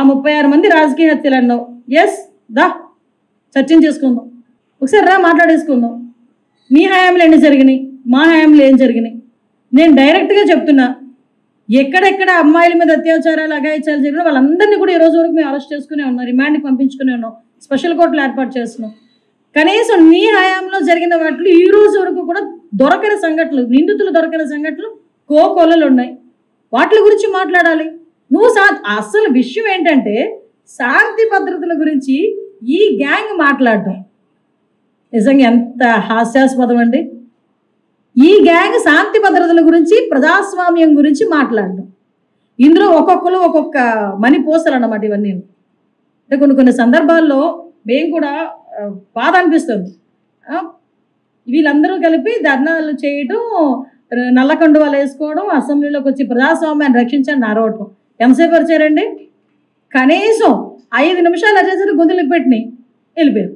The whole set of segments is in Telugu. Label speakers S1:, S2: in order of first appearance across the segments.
S1: ముప్పై ఆరు మంది రాజకీయ హత్యలు అన్నావు ఎస్ దా చర్చించేసుకుందాం ఒకసారి రా మాట్లాడేసుకుందాం మీ హయాంలో ఎన్ని జరిగినాయి మా హయాంలో ఏం జరిగినాయి నేను డైరెక్ట్గా చెప్తున్నా ఎక్కడెక్కడ అమ్మాయిల మీద అత్యాచారాలు అఘాయిత్యాలు జరిగినా వాళ్ళందరినీ కూడా ఈ రోజు వరకు మేము అరెస్ట్ చేసుకునే ఉన్నాం రిమాండ్కి పంపించుకునే ఉన్నాం స్పెషల్ కోర్టులు ఏర్పాటు చేస్తున్నాం కనీసం నీ హయాంలో జరిగిన వాటిలో ఈ రోజు వరకు కూడా దొరకని సంఘటనలు నిందితులు దొరకని సంఘటనలు కోకొల్లలు ఉన్నాయి వాటి గురించి మాట్లాడాలి నువ్వు సా అసలు విషయం ఏంటంటే శాంతి భద్రతల గురించి ఈ గ్యాంగ్ మాట్లాడడం నిజంగా ఎంత హాస్యాస్పదం అండి ఈ గ్యాంగ్ శాంతి భద్రతల గురించి ప్రజాస్వామ్యం గురించి మాట్లాడడం ఇందులో ఒక్కొక్కరు ఒక్కొక్క మని పోసలు అన్నమాట ఇవన్నీ అంటే కొన్ని కొన్ని సందర్భాల్లో మేము కూడా ఆ, బాధ అనిపిస్తుంది ఆ, వీళ్ళందరూ కలిపి ధర్నాలు చేయటం ర- నల్ల కండువాలు వేసుకోవడం అసెంబ్లీలోకి వచ్చి ప్రజాస్వామ్యాన్ని రక్షించని నారవటం ఎంతసేపు వచ్చారండి కనీసం ఐదు నిమిషాలు వచ్చేసరికి గొంతులు పెట్టినాయి వెళ్ళిపోయారు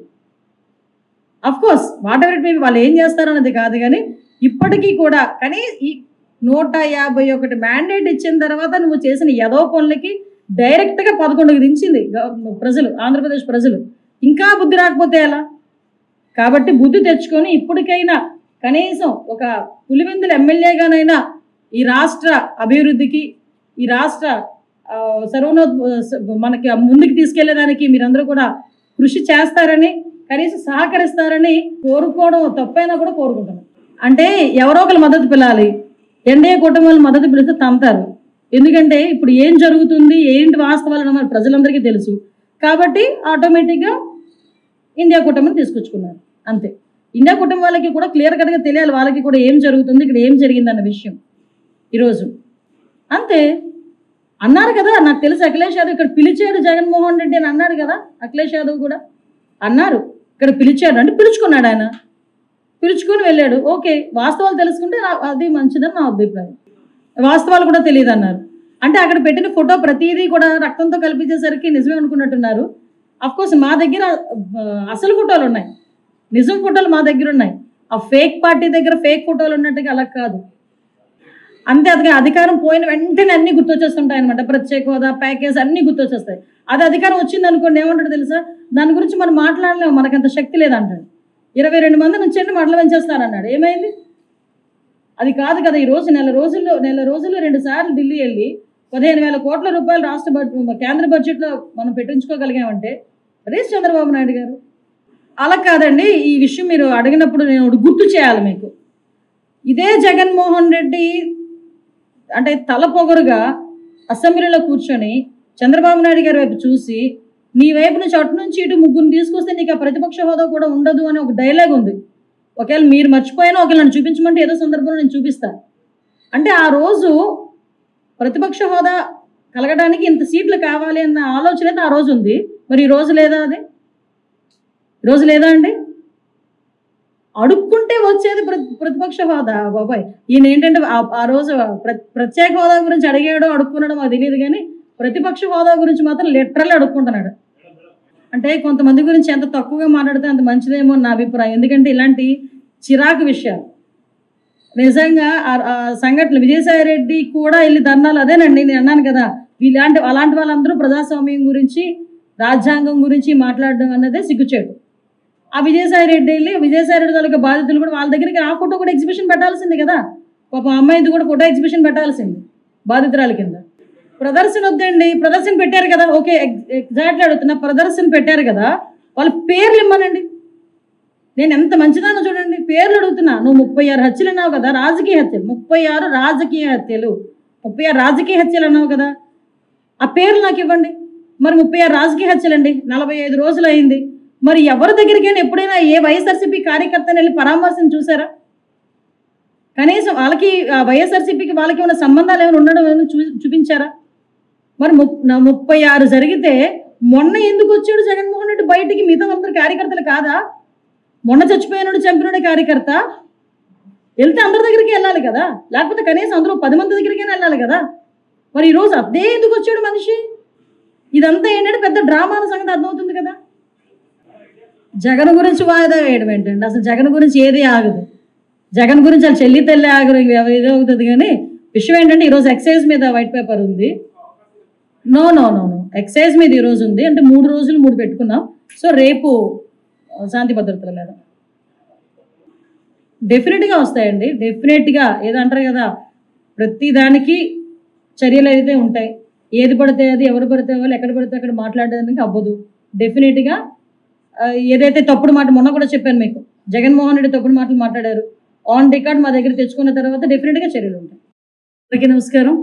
S1: of course whatever it maybe వాళ్ళు ఏం చేస్తారన్నది కాదు కానీ ఇప్పటికీ కూడా కానీ ఈ నూట యాభై ఒకటి మ్యాండేట్ ఇచ్చిన తర్వాత నువ్వు చేసిన యదో పనులకి డైరెక్ట్గా పదకొండుకి దించింది గవ- ప్రజలు ఆంధ్రప్రదేశ్ ప్రజలు ఇంకా బుద్ధి రాకపోతే ఎలా కాబట్టి బుద్ధి తెచ్చుకొని ఇప్పటికైనా కనీసం ఒక పులివెందుల ఎమ్మెల్యేగానైనా ఈ రాష్ట్ర అభివృద్ధికి ఈ రాష్ట్ర ఆ, సర్వనో మనకి ముందుకు తీసుకెళ్లేదానికి మీరందరూ కూడా కృషి చేస్తారని కనీసం సహకరిస్తారని కోరుకోవడం తప్పైనా కూడా కోరుకుంటున్నాను అంటే ఎవరో ఒకరు మద్దతు పిలాలి ఎన్డీఏ కుటుంబాలు మద్దతు పిలిస్తే తంతారు ఎందుకంటే ఇప్పుడు ఏం జరుగుతుంది ఏంటి వాస్తవాలు అన్నమాట ప్రజలందరికీ తెలుసు కాబట్టి ఆటోమేటిక్గా ఇండియా కుటుంబం తీసుకొచ్చుకున్నారు అంతే ఇండియా కుటుంబం వాళ్ళకి కూడా క్లియర్ కట్గా తెలియాలి వాళ్ళకి కూడా ఏం జరుగుతుంది ఇక్కడ ఏం జరిగింది అన్న విషయం ఈరోజు అంతే అన్నారు కదా నాకు తెలుసు అఖిలేష్ యాదవ్ ఇక్కడ పిలిచాడు జగన్మోహన్ రెడ్డి అని అన్నాడు కదా అఖిలేష్ యాదవ్ కూడా అన్నారు ఇక్కడ పిలిచాడు అంటే పిలుచుకున్నాడు ఆయన పిలుచుకొని వెళ్ళాడు ఓకే వాస్తవాలు తెలుసుకుంటే నా- అది మంచిదని నా అభిప్రాయం వాస్తవాలు కూడా తెలియదు అన్నారు అంటే అక్కడ పెట్టిన ఫోటో ప్రతిదీ కూడా రక్తంతో కల్పించేసరికి నిజమే అనుకున్నట్టున్నారు అఫ్ కోర్స్ మా దగ్గర ఆ, అసలు ఫోటోలు ఉన్నాయి నిజం ఫోటోలు మా దగ్గర ఉన్నాయి ఆ ఫేక్ పార్టీ దగ్గర ఫేక్ ఫోటోలు ఉన్నట్టుగా అలా కాదు అంతే అది అధికారం పోయిన వెంటనే అన్ని గుర్తొచ్చేస్తుంటాయి అనమాట ప్రత్యేక హోదా ప్యాకేజ్ అన్ని గుర్తొచ్చేస్తాయి అది అధికారం వచ్చింది అనుకోండి ఏమంటాడు తెలుసా దాని గురించి మనం మాట్లాడలేము మనకంత శక్తి లేదంటాడు ఇరవై రెండు మంది నుంచి మడలు పెంచేస్తారన్నాడు ఏమైంది అది కాదు కదా ఈ రోజు నెల రోజుల్లో నెల రోజుల్లో రెండు సార్లు ఢిల్లీ వెళ్ళి పదిహేను వేల కోట్ల రూపాయలు రాష్ట్ర బడ్జెట్ కేంద్ర బడ్జెట్లో మనం పెట్టించుకోగలిగామంటే రేస్ చంద్రబాబు నాయుడు గారు అలా కాదండి ఈ విషయం మీరు అడిగినప్పుడు నేను ఒకటి గుర్తు చేయాలి మీకు ఇదే జగన్మోహన్ రెడ్డి అంటే తల పొగరుగా అసెంబ్లీలో కూర్చొని చంద్రబాబు నాయుడు గారి వైపు చూసి నీ వైపు నుంచి అటు నుంచి ఇటు ముగ్గురు తీసుకొస్తే నీకు ఆ ప్రతిపక్ష హోదా కూడా ఉండదు అని ఒక డైలాగ్ ఉంది ఒకవేళ మీరు మర్చిపోయినా ఒకవేళ నన్ను చూపించమంటే ఏదో సందర్భంలో నేను చూపిస్తా అంటే ఆ రోజు ప్రతిపక్ష హోదా కలగడానికి ఇంత సీట్లు కావాలి అన్న ఆలోచన అయితే ఆ రోజు ఉంది మరి ఈ రోజు లేదా అది ఈ రోజు లేదా అండి అడుక్కుంటే వచ్చేది ప్ర- ప్రతిపక్ష హోదా బాబాయ్ ఈయన ఏంటంటే ఆ- ఆ రోజు ప్ర- ప్రత్యేక హోదా గురించి అడిగాడో అడుక్కున్నాడో మాకు తెలియదు కానీ ప్రతిపక్ష హోదా గురించి మాత్రం లిటరల్లీ అడుక్కుంటున్నాడు అంటే కొంతమంది గురించి ఎంత తక్కువగా మాట్లాడితే అంత మంచిదేమో అని నా అభిప్రాయం ఎందుకంటే ఇలాంటి చిరాకు విషయాలు నిజంగా ఆ- ఆ సంఘటనలు విజయసాయి రెడ్డి కూడా వెళ్ళి ధర్నాలు అదేనండి నేను అన్నాను కదా ఇలాంటి అలాంటి వాళ్ళందరూ ప్రజాస్వామ్యం గురించి రాజ్యాంగం గురించి మాట్లాడడం అన్నదే సిగ్గుచేటు ఆ విజయసాయి రెడ్డి వెళ్ళి విజయసాయి రెడ్డి తాలూకా బాధితులు కూడా వాళ్ళ దగ్గరికి ఆ ఫోటో కూడా ఎగ్జిబిషన్ పెట్టాల్సింది కదా పాప అమ్మాయిది కూడా ఫోటో ఎగ్జిబిషన్ పెట్టాల్సింది బాధితురాలి కింద ప్రదర్శన వద్దండి ప్రదర్శన పెట్టారు కదా ఓకే ఎగ్జాక్ట్లీ అడుగుతున్నా ప్రదర్శన పెట్టారు కదా వాళ్ళ పేర్లు ఇమ్మనండి నేను ఎంత మంచిదానో చూడండి పేర్లు అడుగుతున్నా నువ్వు ముప్పై ఆరు హత్యలు అన్నావు కదా రాజకీయ హత్యలు ముప్పై ఆరు రాజకీయ హత్యలు ముప్పై ఆరు రాజకీయ హత్యలు అన్నావు కదా ఆ పేర్లు నాకు ఇవ్వండి మరి ముప్పై ఆరు రాజకీయ హత్యలు అండి నలభై ఐదు రోజులు అయింది మరి ఎవరి దగ్గరికైనా ఎప్పుడైనా ఏ వైఎస్ఆర్సీపీ కార్యకర్తని వెళ్ళి పరామర్శను చూసారా కనీసం వాళ్ళకి ఆ వైఎస్ఆర్సీపీకి వాళ్ళకి ఏమైనా సంబంధాలు ఏమైనా ఉండడం ఏమైనా చూ చూపించారా మరి ముప్ నా ముప్పై ఆరు జరిగితే మొన్న ఎందుకు వచ్చాడు జగన్మోహన్ రెడ్డి బయటికి మిగతా అందరు కార్యకర్తలు కాదా మొన్న చచ్చిపోయినాడు చంపినాడు కార్యకర్త వెళ్తే అందరి దగ్గరికి వెళ్ళాలి కదా లేకపోతే కనీసం అందరూ పది మంది దగ్గరికైనా వెళ్ళాలి కదా మరి ఈరోజు అదే ఎందుకు వచ్చాడు మనిషి ఇదంతా ఏంటంటే పెద్ద డ్రామా అన్న సంగతి అర్థమవుతుంది కదా జగన్ గురించి వాయిదా వేయడం ఏంటండి అసలు జగన్ గురించి ఏది ఆగదు జగన్ గురించి వాళ్ళ చెల్లి తల్లి ఆగరు ఇవి ఏదో అవుతుంది కానీ విషయం ఏంటంటే ఈరోజు ఎక్సైజ్ మీద వైట్ పేపర్ ఉంది no no no no excise మీద ఈ రోజు ఉంది అంటే మూడు రోజులు మూడు పెట్టుకున్నాం సో రేపు ఆ, శాంతి భద్రతల మీద డెఫినెట్గా వస్తాయండి డెఫినెట్గా ఏదో అంటారు కదా ప్రతి దానికి చర్యలు అయితే ఉంటాయి ఏది పడితే అది ఎవరు పడితే వాళ్ళు ఎక్కడ పడితే అక్కడ మాట్లాడడానికి అవ్వదు డెఫినెట్గా ఆ, ఏదైతే తప్పుడు మాట మొన్న కూడా చెప్పాను మీకు జగన్మోహన్ రెడ్డి తప్పుడు మాటలు మాట్లాడారు ఆన్ రికార్డ్ మా దగ్గర తెచ్చుకున్న తర్వాత డెఫినెట్గా చర్యలు ఉంటాయి అందరికీ నమస్కారం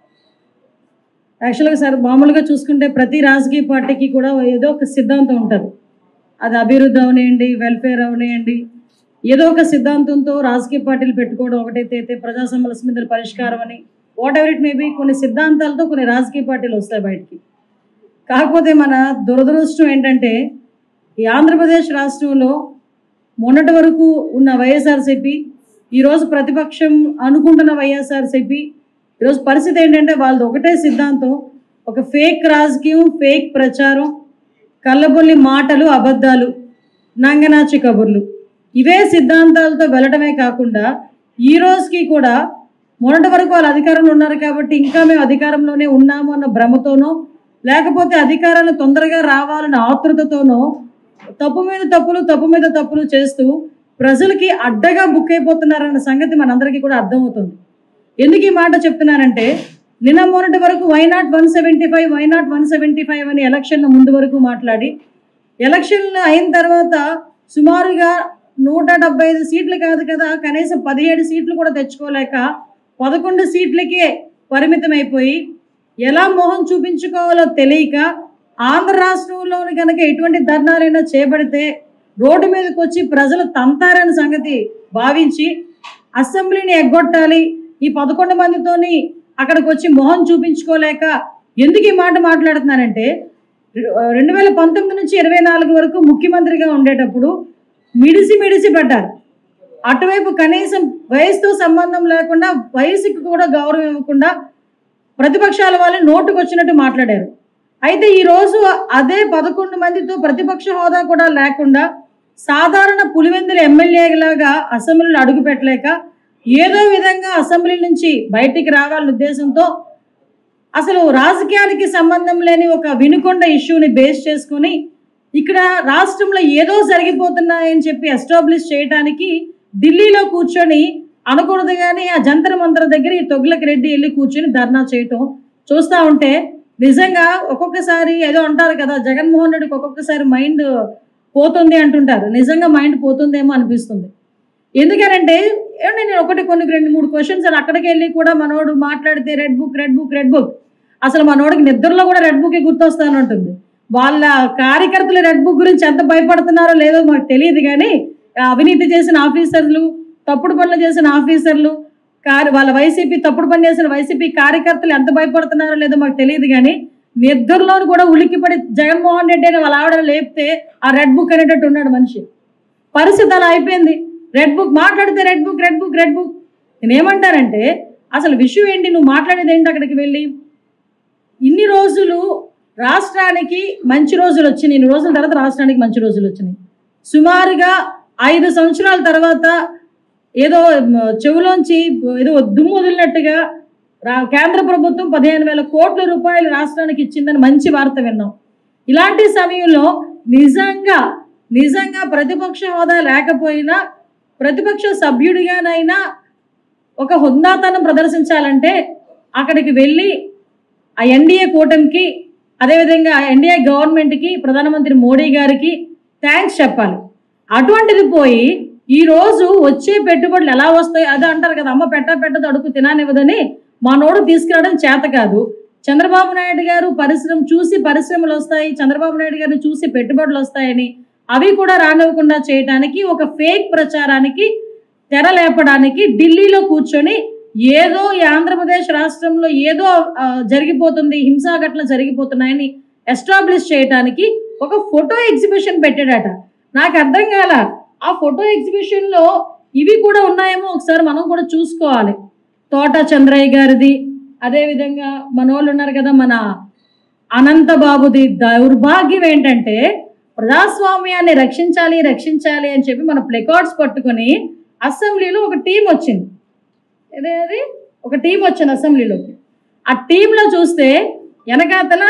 S1: యాక్చువల్గా సార్ మామూలుగా చూసుకుంటే ప్రతి రాజకీయ పార్టీకి కూడా ఏదో ఒక సిద్ధాంతం ఉంటుంది అది అభివృద్ధి అవనియండి వెల్ఫేర్ అవనియండి ఏదో ఒక సిద్ధాంతంతో రాజకీయ పార్టీలు పెట్టుకోవడం ఒకటైతే అయితే ప్రజా సమస్యల పరిష్కారం అని whatever it may be కొన్ని సిద్ధాంతాలతో కొన్ని రాజకీయ పార్టీలు వస్తాయి బయటికి కాకపోతే మన దురదృష్టం ఏంటంటే ఈ ఆంధ్రప్రదేశ్ రాష్ట్రంలో మొన్నటి వరకు ఉన్న వైఎస్ఆర్సీపీ ఈరోజు ప్రతిపక్షం అనుకుంటున్న వైఎస్ఆర్సీపీ ఈరోజు పరిస్థితి ఏంటంటే వాళ్ళది ఒకటే సిద్ధాంతం ఒక ఫేక్ రాజకీయం ఫేక్ ప్రచారం కళ్ళబొల్లి మాటలు అబద్ధాలు నంగనాచి కబుర్లు ఇవే సిద్ధాంతాలతో వెళ్ళటమే కాకుండా ఈ రోజుకి కూడా మొన్నటి వరకు వాళ్ళు అధికారంలో ఉన్నారు కాబట్టి ఇంకా మేము అధికారంలోనే ఉన్నాము అన్న భ్రమతోనో లేకపోతే అధికారాలు తొందరగా రావాలన్న ఆతృతతోనో తప్పు మీద తప్పులు తప్పు మీద తప్పులు చేస్తూ ప్రజలకి అడ్డగా బుక్ అయిపోతున్నారన్న సంగతి మనందరికీ కూడా అర్థమవుతుంది ఎందుకు ఈ మాట చెప్తున్నానంటే నిన్న మొన్నటి వరకు why not one seventy five why not one seventy five అని ఎలక్షన్ల ముందు వరకు మాట్లాడి ఎలక్షన్లు అయిన తర్వాత సుమారుగా నూట డెబ్బై ఐదు సీట్లు కాదు కదా కనీసం పదిహేడు సీట్లు కూడా తెచ్చుకోలేక పదకొండు సీట్లకే పరిమితం అయిపోయి ఎలా మొహం చూపించుకోవాలో తెలియక ఆంధ్ర రాష్ట్రంలోని కనుక ఎటువంటి ధర్నాలైనా చేపడితే రోడ్డు మీదకి వచ్చి ప్రజలు తంతారని సంగతి భావించి అసెంబ్లీని ఎగ్గొట్టాలి ఈ పదకొండు మందితోని అక్కడికి వచ్చి మొహం చూపించుకోలేక ఎందుకు ఈ మాట మాట్లాడుతున్నానంటే రెండు వేల పంతొమ్మిది నుంచి ఇరవై నాలుగు వరకు ముఖ్యమంత్రిగా ఉండేటప్పుడు మిడిసి మిడిసి పడ్డారు అటువైపు కనీసం వయసుతో సంబంధం లేకుండా వయసుకి కూడా గౌరవం ఇవ్వకుండా ప్రతిపక్షాల వాళ్ళు నోటుకు వచ్చినట్టు మాట్లాడారు అయితే ఈరోజు అదే పదకొండు మందితో ప్రతిపక్ష హోదా కూడా లేకుండా సాధారణ పులివెందుల ఎమ్మెల్యేలాగా అసెంబ్లీలో అడుగు పెట్టలేక ఏదో విధంగా అసెంబ్లీ నుంచి బయటికి రావాలనే ఉద్దేశంతో అసలు రాజకీయానికి సంబంధం లేని ఒక వినుకొండ ఇష్యూని బేస్ చేసుకొని ఇక్కడ రాష్ట్రంలో ఏదో జరిగిపోతున్నాయని చెప్పి ఎస్టాబ్లిష్ చేయడానికి ఢిల్లీలో కూర్చొని అనకూడదు కానీ ఆ జంతర్ మంతర్ దగ్గర ఈ తొగ్లకి రెడ్డి వెళ్ళి కూర్చొని ధర్నా చేయటం చూస్తూ ఉంటే నిజంగా ఒక్కొక్కసారి ఏదో అంటారు కదా జగన్మోహన్ రెడ్డికి ఒక్కొక్కసారి మైండ్ పోతుంది అంటుంటారు నిజంగా మైండ్ పోతుందేమో అనిపిస్తుంది ఎందుకనంటే ఏమంటే నేను ఒకటి కొన్ని రెండు మూడు క్వశ్చన్స్ అని అక్కడికి వెళ్ళి కూడా మనోడు మాట్లాడితే red book red book red book అసలు మనోడికి నిద్రలో కూడా రెడ్ బుక్ గుర్తొస్తానంటుంది వాళ్ళ కార్యకర్తలు రెడ్ బుక్ గురించి ఎంత భయపడుతున్నారో లేదో మాకు తెలియదు కానీ ఆ అవినీతి చేసిన ఆఫీసర్లు తప్పుడు పనులు చేసిన ఆఫీసర్లు కార్ వాళ్ళ వైసీపీ తప్పుడు పని చేసిన వైసీపీ కార్యకర్తలు ఎంత భయపడుతున్నారో లేదో మాకు తెలియదు కానీ నిద్రలోను కూడా ఉలిక్కిపడి జగన్మోహన్ రెడ్డి అని వాళ్ళ ఆవిడ లేపితే ఆ రెడ్ బుక్ అనేటట్టు ఉన్నాడు మనిషి పరిస్థితి అలా అయిపోయింది రెడ్ బుక్ మాట్లాడితే red book red book red book నేనేమంటానంటే అసలు విషయం ఏంటి నువ్వు మాట్లాడేది ఏంటి అక్కడికి వెళ్ళి ఇన్ని రోజులు రాష్ట్రానికి మంచి రోజులు వచ్చినాయి ఇన్ని రోజుల తర్వాత రాష్ట్రానికి మంచి రోజులు వచ్చినాయి సుమారుగా ఐదు సంవత్సరాల తర్వాత ఏదో మ, చెవులోంచి ఏదో దుమ్ము వదిలినట్టుగా రా కేంద్ర ప్రభుత్వం పదిహేను వేల కోట్ల రూపాయలు రాష్ట్రానికి ఇచ్చిందని మంచి వార్త విన్నాం ఇలాంటి సమయంలో నిజంగా నిజంగా ప్రతిపక్ష హోదా లేకపోయినా ప్రతిపక్ష సభ్యుడిగానైనా ఒక హుందాతనం ప్రదర్శించాలంటే అక్కడికి వెళ్ళి ఆ ఎన్డీఏ కూటమికి అదేవిధంగా ఆ ఎన్డీఏ గవర్నమెంట్కి ప్రధానమంత్రి మోడీ గారికి థ్యాంక్స్ చెప్పాలి అటువంటిది పోయి ఈ రోజు వచ్చే పెట్టుబడులు ఎలా వస్తాయి అదే అంటారు కదా అమ్మ పెట్ట పెట్టదు అడుగు తిననివ్వదని మా నోడు తీసుకురావడం చేత కాదు చంద్రబాబు నాయుడు గారు పరిశ్రమ చూసి పరిశ్రమలు వస్తాయి చంద్రబాబు నాయుడు గారిని చూసి పెట్టుబడులు వస్తాయని అవి కూడా రానివ్వకుండా చేయడానికి ఒక ఫేక్ ప్రచారానికి తెర లేపడానికి ఢిల్లీలో కూర్చొని ఏదో ఈ ఆంధ్రప్రదేశ్ రాష్ట్రంలో ఏదో ఆ, జరిగిపోతుంది హింసాఘటనలు జరిగిపోతున్నాయని ఎస్టాబ్లిష్ చేయడానికి ఒక ఫోటో ఎగ్జిబిషన్ పెట్టాడట నాకు అర్థం కాల ఆ ఫోటో ఎగ్జిబిషన్లో ఇవి కూడా ఉన్నాయేమో ఒకసారి మనం కూడా చూసుకోవాలి తోట చంద్రయ్య గారిది అదేవిధంగా మన వాళ్ళు ఉన్నారు కదా మన అనంతబాబుది దౌర్భాగ్యం ఏంటంటే ప్రజాస్వామ్యాన్ని రక్షించాలి రక్షించాలి అని చెప్పి మన ప్లెకార్డ్స్ పట్టుకొని అసెంబ్లీలో ఒక టీం వచ్చింది అదే అది ఒక టీం వచ్చింది అసెంబ్లీలోకి ఆ టీంలో చూస్తే వెనకాతల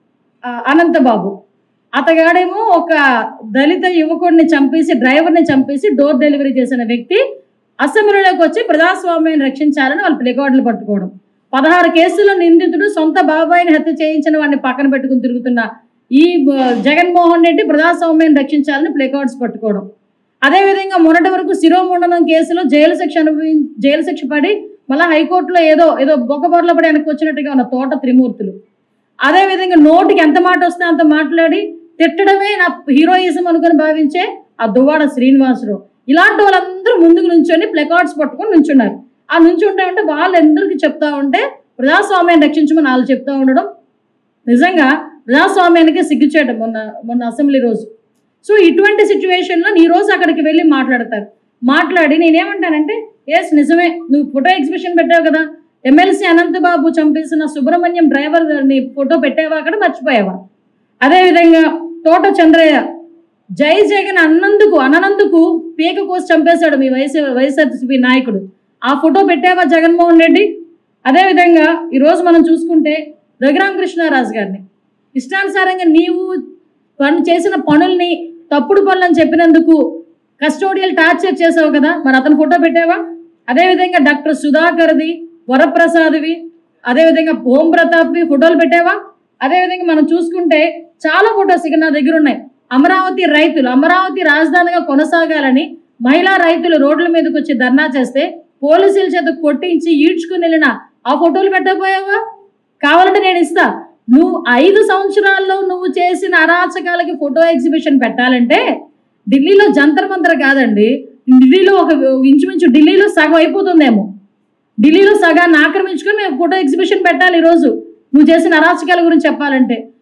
S1: ఆ, అనంతబాబు అతగాడేమో ఒక దళిత యువకుడిని చంపేసి డ్రైవర్ని చంపేసి డోర్ డెలివరీ చేసిన వ్యక్తి అసెంబ్లీలోకి వచ్చి ప్రజాస్వామ్యాన్ని రక్షించాలని వాళ్ళు ప్లేకార్డులు పట్టుకోవడం పదహారు కేసుల్లో నిందితుడు సొంత బాబాయిని హత్య చేయించిన వాడిని పక్కన పెట్టుకుని తిరుగుతున్న ఈ బ- జగన్మోహన్ రెడ్డి ప్రజాస్వామ్యాన్ని రక్షించాలని ప్లేకార్డ్స్ పట్టుకోవడం అదేవిధంగా మొన్నటి వరకు శిరోముండనం కేసులో జైలు శిక్ష అనుభవి జైలు శిక్ష పడి మళ్ళీ హైకోర్టులో ఏదో ఏదో బొక్కబొరలో పడి వెనక్కి వచ్చినట్టుగా ఉన్న తోట త్రిమూర్తులు అదేవిధంగా నోటికి ఎంత మాట వస్తే అంత మాట్లాడి తిట్టడమే నా హీరోయిజం అనుకుని భావించే ఆ దువ్వాడ శ్రీనివాసరావు ఇలాంటి వాళ్ళందరూ ముందుకు నుంచొని ప్లకార్డ్స్ పట్టుకొని నుంచున్నారు ఆ నుంచుంటా ఉంటే వాళ్ళందరికీ చెప్తా ఉంటే ప్రజాస్వామ్యాన్ని రక్షించమని వాళ్ళు చెప్తా ఉండడం నిజంగా ప్రజాస్వామ్యానికి సిగ్గుచేయడం మొన్న మొన్న అసెంబ్లీ రోజు సో ఇటువంటి సిచ్యువేషన్లో ఈ రోజు అక్కడికి వెళ్ళి మాట్లాడతారు మాట్లాడి నేనేమంటానంటే ఎస్ నిజమే నువ్వు ఫోటో ఎగ్జిబిషన్ పెట్టావు కదా ఎమ్మెల్సీ అనంతబాబు చంపేసిన సుబ్రహ్మణ్యం డ్రైవర్ ని ఫోటో పెట్టావా అక్కడ మర్చిపోయావా అదేవిధంగా తోట చంద్రయ్య జై జగన్ అన్నందుకు అననందుకు పీక కోసి చంపేశాడు మీ వైఎస్ వైఎస్ఆర్సీపీ నాయకుడు ఆ ఫోటో పెట్టావా జగన్మోహన్ రెడ్డి అదేవిధంగా ఈరోజు మనం చూసుకుంటే రఘురామ కృష్ణరాజు గారిని ఇష్టానుసారంగా నీవు పని చేసిన పనుల్ని తప్పుడు పనులని చెప్పినందుకు కస్టోడియల్ టార్చర్ చేసావు కదా మరి అతను ఫోటో పెట్టావా అదేవిధంగా డాక్టర్ సుధాకర్ది వరప్రసాద్వి అదేవిధంగా ఓం ప్రతాప్వి ఫోటోలు పెట్టావా అదేవిధంగా మనం చూసుకుంటే చాలా ఫొటోస్ ఇక నా దగ్గర ఉన్నాయి అమరావతి రైతులు అమరావతి రాజధానిగా కొనసాగాలని మహిళా రైతులు రోడ్ల మీదకి వచ్చి ధర్నా చేస్తే పోలీసుల చేత కొట్టించి ఈడ్చుకుని వెళ్ళిన ఆ ఫోటోలు పెట్టకపోయావా కావాలంటే నేను ఇస్తా నువ్వు ఐదు సంవత్సరాల్లో నువ్వు చేసిన అరాచకాలకి ఫోటో ఎగ్జిబిషన్ పెట్టాలంటే ఢిల్లీలో జంతర్ మంతర్ కాదండి ఢిల్లీలో ఒక ఇంచుమించు ఢిల్లీలో సగం అయిపోతుందేమో ఢిల్లీలో సగాన్ని ఆక్రమించుకొని మేము ఫోటో ఎగ్జిబిషన్ పెట్టాలి ఈరోజు నువ్వు చేసిన అరాచకాల గురించి చెప్పాలంటే